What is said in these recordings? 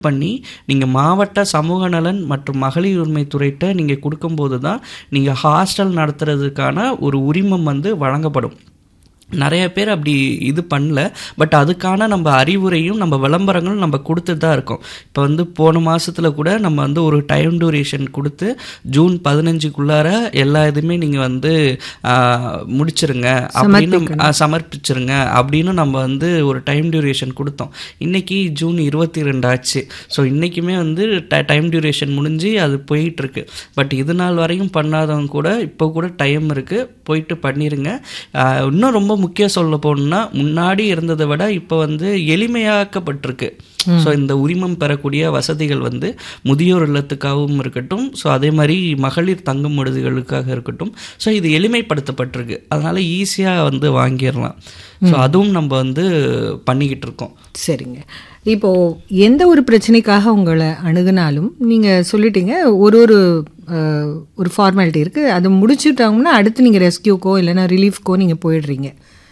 பண்ணி நீங்கள் மாவட்ட சமூக நலன் மற்றும் மகளிர் உரிமை துறையிட்ட நீங்கள் கொடுக்கும்போது தான் நீங்கள் ஹாஸ்டல் நடத்துறதுக்கான ஒரு உரிமம் வந்து வழங்கப்படும் நிறைய பேர் அப்படி இது பண்ணல பட் அதுக்கான நம்ம அறிவுரையும் நம்ம விளம்பரங்களும் நம்ம கொடுத்துட்டு தான் இருக்கோம் இப்போ வந்து போன மாசத்துல கூட நம்ம வந்து ஒரு டைம் டூரேஷன் கொடுத்து ஜூன் பதினஞ்சுக்குள்ளார எல்லா இதுவுமே நீங்கள் வந்து ஆஹ், முடிச்சிருங்க அப்படின்னு ஆஹ், சமர்ப்பிச்சிருங்க அப்படின்னு நம்ம வந்து ஒரு டைம் டியூரேஷன் கொடுத்தோம் இன்னைக்கு ஜூன் இருபத்தி ரெண்டு ஆச்சு ஸோ இன்றைக்குமே வந்து டைம் டியூரேஷன் முடிஞ்சு அது போயிட்டு இருக்கு பட் இது நாள் வரையும் பண்ணாதவங்க கூட இப்போ கூட டைம் இருக்குது போயிட்டு பண்ணிடுங்க ஆஹ், இன்னும் ரொம்ப முக்கியம் சொல்ல போகணும்னா முன்னாடி இருந்ததை விட இப்போ வந்து எளிமையாக்கப்பட்டிருக்கு ஸோ இந்த உரிமம் பெறக்கூடிய வசதிகள் வந்து முதியோர் இல்லத்துக்காகவும் இருக்கட்டும் ஸோ அதே மாதிரி மகளிர் தங்கும் விடுதிகளுக்காக இருக்கட்டும் ஸோ இது எளிமைப்படுத்தப்பட்டிருக்கு அதனால ஈஸியாக வந்து வாங்கிடலாம் ஸோ அதுவும் நம்ம வந்து பண்ணிக்கிட்டு இருக்கோம் சரிங்க இப்போ எந்த ஒரு பிரச்சனைக்காக உங்களை அணுகுனாலும் நீங்க சொல்லிட்டீங்க ஒரு ஒரு அஹ், ஒரு ஃபார்மாலிட்டி இருக்கு அதை முடிச்சுட்டாங்கன்னா அடுத்து நீங்க ரெஸ்கியூக்கோ இல்லைன்னா ரிலீஃப்க்கோ நீங்க போயிடுறீங்க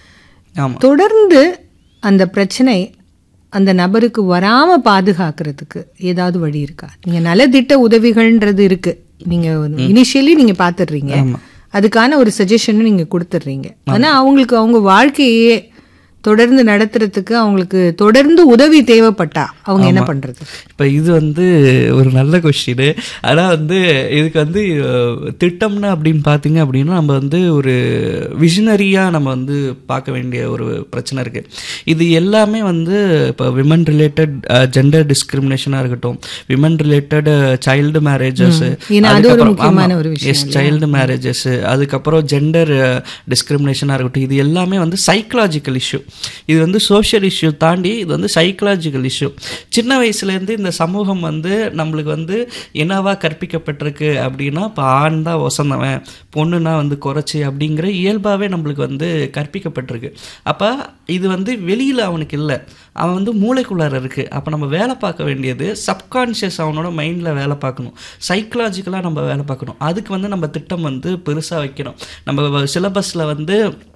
ஆமாம் தொடர்ந்து அந்த பிரச்சனை அந்த நபருக்கு வராம பாதுகாக்கிறதுக்கு ஏதாவது வழி இருக்கா நீங்க நலத்திட்ட உதவிகள்ன்றது இருக்கு நீங்க இனிஷியலி நீங்க பாத்துடுறீங்க அதுக்கான ஒரு சஜஷனும் நீங்க கொடுத்துடுறீங்க ஆனா அவங்களுக்கு அவங்க வாழ்க்கையே தொடர்ந்து நடத்துறதுக்கு அவங்களுக்கு தொடர்ந்து உதவி தேவைப்பட்டா அவங்க என்ன பண்றது இப்போ இது வந்து ஒரு நல்ல கொஷின் ஆனால் வந்து இதுக்கு வந்து அஹ், திட்டம்னு அப்படின்னு பார்த்தீங்க அப்படின்னா நம்ம வந்து ஒரு விஷனரியாக நம்ம வந்து பார்க்க வேண்டிய ஒரு பிரச்சனை இருக்குது இது எல்லாமே வந்து இப்போ விமன் ரிலேட்டட் ஜெண்டர் டிஸ்கிரிமினேஷனாக இருக்கட்டும் விமன் ரிலேட்டட் சைல்டு மேரேஜஸ் ஏன்னா அது ஒரு முக்கியமான ஒரு விஷயம் எஸ் சைல்டு மேரேஜஸ் அதுக்கப்புறம் ஜெண்டர் டிஸ்கிரிமினேஷனாக இருக்கட்டும் இது எல்லாமே வந்து சைக்கலாஜிக்கல் இஷ்யூ இது வந்து சோஷியல் இஷ்யூ தாண்டி இது வந்து சைக்கலாஜிக்கல் இஷ்யூ சின்ன வயசுலேருந்து இந்த சமூகம் வந்து நம்மளுக்கு வந்து என்னவா கற்பிக்கப்பட்டிருக்கு அப்படின்னா இப்போ ஆண் தான் வசந்தவன் பொண்ணுனா வந்து குறைச்சி அப்படிங்கிற இயல்பாகவே நம்மளுக்கு வந்து கற்பிக்கப்பட்டிருக்கு அப்போ இது வந்து வெளியில் அவனுக்கு இல்லை அவன் வந்து மூளைக்குள்ளார இருக்கு அப்போ நம்ம வேலை பார்க்க வேண்டியது சப்கான்ஷியஸ் அவனோட மைண்டில் வேலை பார்க்கணும் சைக்கலாஜிக்கலாக நம்ம வேலை பார்க்கணும் அதுக்கு வந்து நம்ம திட்டம் வந்து பெருசாக வைக்கணும் நம்ம சிலபஸில் வந்து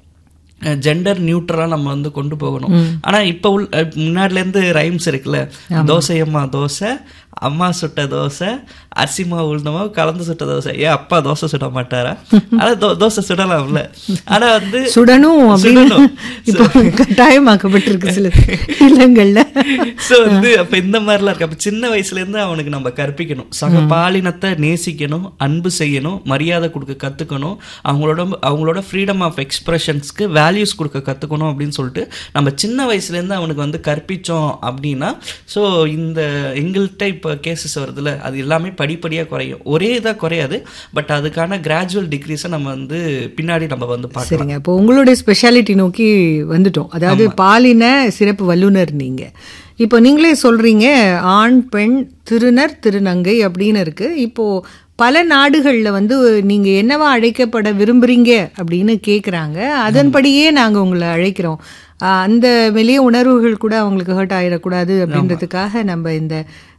ஜெண்டர் நியூட்ரலாக நம்ம வந்து கொண்டு போகணும் ஆனால் இப்போ உள் அஹ் முன்னாடிலேருந்து ரைம்ஸ் இருக்குல்ல தோசையம்மா தோசை அம்மா சுட்ட தோசை அரிசி மாவு உளுந்தமா கலந்து சுட்ட தோசை ஏன் அப்பா தோசை சுட மாட்டாரா ஆனால் தோ தோசை சுடலாம்ல ஆனால் வந்து சுடணும் அப்படின்னு சுடணும். இப்போ கட்டாயமாக்கப்பட்டிருக்கு சில இல்லங்கள்ல ஸோ வந்து அப்போ இந்த மாதிரிலாம் இருக்கு அப்போ சின்ன வயசுலேருந்து அவனுக்கு நம்ம கற்பிக்கணும் சக பாலினத்தை நேசிக்கணும் அன்பு செய்யணும் மரியாதை கொடுக்க கற்றுக்கணும் அவங்களோட அவங்களோட ஃப்ரீடம் ஆஃப் எக்ஸ்பிரஷன்ஸ்க்கு வேல்யூஸ் கொடுக்க கற்றுக்கணும் அப்படின்னு சொல்லிட்டு நம்ம சின்ன வயசுலேருந்து அவனுக்கு வந்து கற்பித்தோம் அப்படின்னா ஸோ இந்த எங்கள்கிட்ட இப்போ கேசஸ் வருதுல்ல அது எல்லாமே படிப்படியாக குறையும் ஒரே இதாக குறையாது பட் அதுக்கான கிராஜுவல் டிக்ரீஸை நம்ம வந்து பின்னாடி நம்ம வந்து பார்க்கலாம் சரிங்க இப்போ உங்களுடைய ஸ்பெஷாலிட்டி நோக்கி வந்துட்டோம் அதாவது பாலின சிறப்பு வல்லுனர் நீங்க இப்போ நீங்களே சொல்றீங்க ஆண் பெண் திருநர் திருநங்கை அப்படின்னு இருக்கு இப்போ பல நாடுகள்ல வந்து நீங்க என்னவா அழைக்கப்பட விரும்புறீங்க அப்படின்னு கேக்குறாங்க அதன்படியே நாங்க உங்களை அழைக்கிறோம் ஆஹ் அந்த வெளிய உணர்வுகள் கூட அவங்களுக்கு ஹர்ட் ஆயிடக்கூடாது அப்படின்றதுக்காக நம்ம இந்த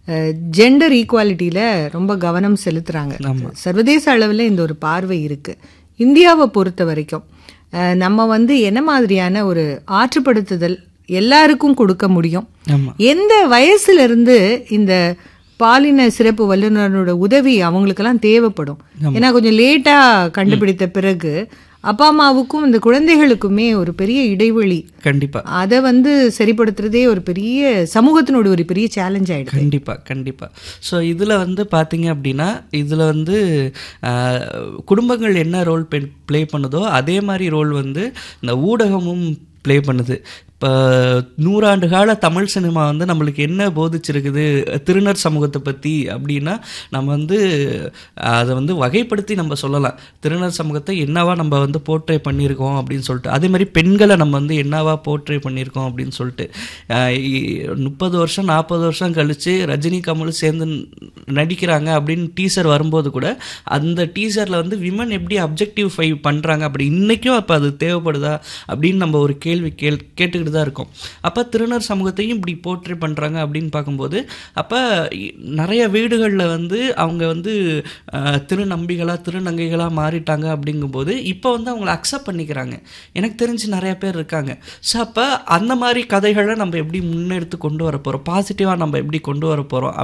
ஜெண்டர் ஈக்குவாலிட்டியில ரொம்ப கவனம் செலுத்துறாங்க சர்வதேச அளவில் இந்த ஒரு பார்வை இருக்கு இந்தியாவை பொறுத்த வரைக்கும் அஹ், நம்ம வந்து என்ன மாதிரியான ஒரு ஆற்றுப்படுத்துதல் எல்லாருக்கும் கொடுக்க முடியும் ஆமா. எந்த வயசுல இருந்து இந்த பாலின சிறப்பு வல்லுநரோட உதவி அவங்களுக்கெல்லாம் தேவைப்படும் ஏன்னா கொஞ்சம் லேட்டா கண்டுபிடித்த பிறகு அப்பா அம்மாவுக்கும் இந்த குழந்தைகளுக்குமே ஒரு பெரிய இடைவெளி கண்டிப்பாக அதை வந்து சரிப்படுத்துறதே ஒரு பெரிய சமூகத்தினோட ஒரு பெரிய சேலஞ்ச் ஆயிடுது கண்டிப்பாக கண்டிப்பாக ஸோ இதில் வந்து பார்த்தீங்க அப்படின்னா இதில் வந்து ஆஹ், குடும்பங்கள் என்ன ரோல் ப்ளே பண்ணுதோ அதே மாதிரி ரோல் வந்து இந்த ஊடகமும் ப்ளே பண்ணுது இப்போ நூறாண்டு கால தமிழ் சினிமா வந்து நம்மளுக்கு என்ன போதிச்சிருக்குது திருநர் சமூகத்தை பற்றி அப்படின்னா நம்ம வந்து அதை வந்து வகைப்படுத்தி நம்ம சொல்லலாம் திருநர் சமூகத்தை என்னவா நம்ம வந்து போர்ட்ரே பண்ணியிருக்கோம் அப்படின்னு சொல்லிட்டு அதே மாதிரி பெண்களை நம்ம வந்து என்னவா போர்ட்ரே பண்ணியிருக்கோம் அப்படின்னு சொல்லிட்டு முப்பது வருஷம் நாற்பது வருஷம் கழிச்சு ரஜினி கமல் சேர்ந்து நடிக்கிறாங்க அப்படின்னு டீசர் வரும்போது கூட அந்த டீசரில் வந்து விமன் எப்படி அப்ஜெக்டிவ் ஃபைவ் பண்ணுறாங்க அப்படி இன்றைக்கும் அப்போ அது தேவைப்படுதா அப்படின்னு நம்ம ஒரு கேள்வி கேள் கேட்டுக்கிட்டு தான் இருக்கோம் அப்போ திருநர் சமூகத்தையும் இப்படி போர்ட்ரே பண்ணுறாங்க அப்படின்னு பார்க்கும்போது அப்போ நிறைய வீடுகளில் வந்து அவங்க வந்து அஹ், திருநம்பிகளாக திருநங்கைகளாக மாறிட்டாங்க அப்படிங்கும்போது இப்போ வந்து அவங்கள அக்செப்ட் பண்ணிக்கிறாங்க எனக்கு தெரிஞ்சு நிறைய பேர் இருக்காங்க ஸோ அப்போ அந்த மாதிரி கதைகளை நம்ம எப்படி முன்னெடுத்து கொண்டு வர போகிறோம் பாசிட்டிவாக நம்ம எப்படி கொண்டு வர போகிறோம்